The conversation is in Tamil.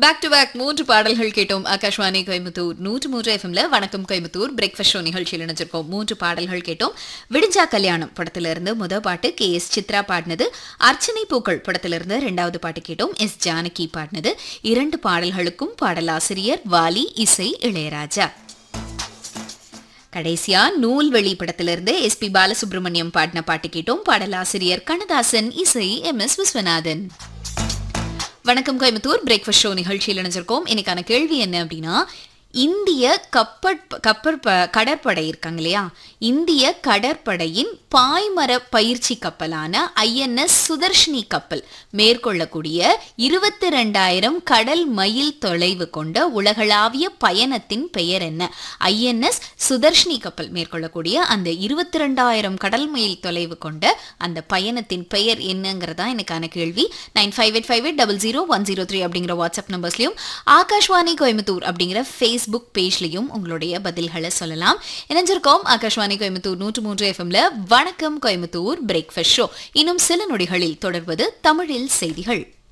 பேக் டு பேக் மூன்று பாடல்கள் கேட்டோம் ஆகாஷ்வாணி கோயம்புத்தூர் நூற்று மூன்று எஃப்எம்ல வணக்கம் கோயம்புத்தூர் பிரேக்ஃபாஸ்ட் ஷோ நிகழ்ச்சியில் இணைஞ்சிருக்கோம் மூன்று பாடல்கள் கேட்டோம் விடிஞ்சா கல்யாணம் படத்துல இருந்து முத பாட்டு கே எஸ் சித்ரா பாடினது அர்ச்சனை பூக்கள் படத்துல இருந்து ரெண்டாவது பாட்டு கேட்டோம் எஸ் ஜானகி பாடினது இரண்டு பாடல்களுக்கும் பாடலாசிரியர் வாலி இசை இளையராஜா கடைசியா நூல்வெளி படத்திலிருந்து எஸ் பி பாலசுப்ரமணியம் பாடின பாட்டு கேட்டோம் பாடலாசிரியர் கண்ணதாசன் இசை எம் எஸ் விஸ்வநாதன் வணக்கம் கோயம்புத்தூர் பிரேக்ஃபாஸ்ட் ஷோ நிகழ்ச்சியில் இணைஞ்சிருக்கோம் இன்னைக்கான கேள்வி என்ன அப்படின்னா இந்திய கப்பற் கப்பற் கடற்படை இருக்காங்க இல்லையா இந்திய கடற்படையின் பாய்மர பயிற்சி கப்பலான ஐஎன்எஸ் சுதர்ஷினி கப்பல் மேற்கொள்ளக்கூடிய இருபத்தி ரெண்டாயிரம் கடல் மைல் தொலைவு கொண்ட உலகளாவிய பயணத்தின் பெயர் என்ன ஐஎன்எஸ் சுதர்ஷினி கப்பல் மேற்கொள்ளக்கூடிய அந்த இருபத்தி ரெண்டாயிரம் கடல் மைல் தொலைவு கொண்ட அந்த பயணத்தின் பெயர் என்னங்கிறதா எனக்கான கேள்வி nine five eight five eight double zero one zero three அப்படிங்கிற வாட்ஸ்அப் நம்பர்ஸ்லையும் ஆகாஷ்வாணி கோயம்புத்தூர் அப்படிங்கிற ஃபேஸ்புக் பேஜ்லையும் உங்களுடைய பதில்களை சொல்லலாம் இணைஞ்சிருக்கோம் ஆகாஷ்வாணி கோயம்புத்தூர் நூற்று மூன்று எஃப்எம்ல வணக்கம் கோயம்புத்தூர் பிரேக்ஃபாஸ்ட் ஷோ இன்னும் சில நொடிகளில் தொடர்வது தமிழில் செய்திகள்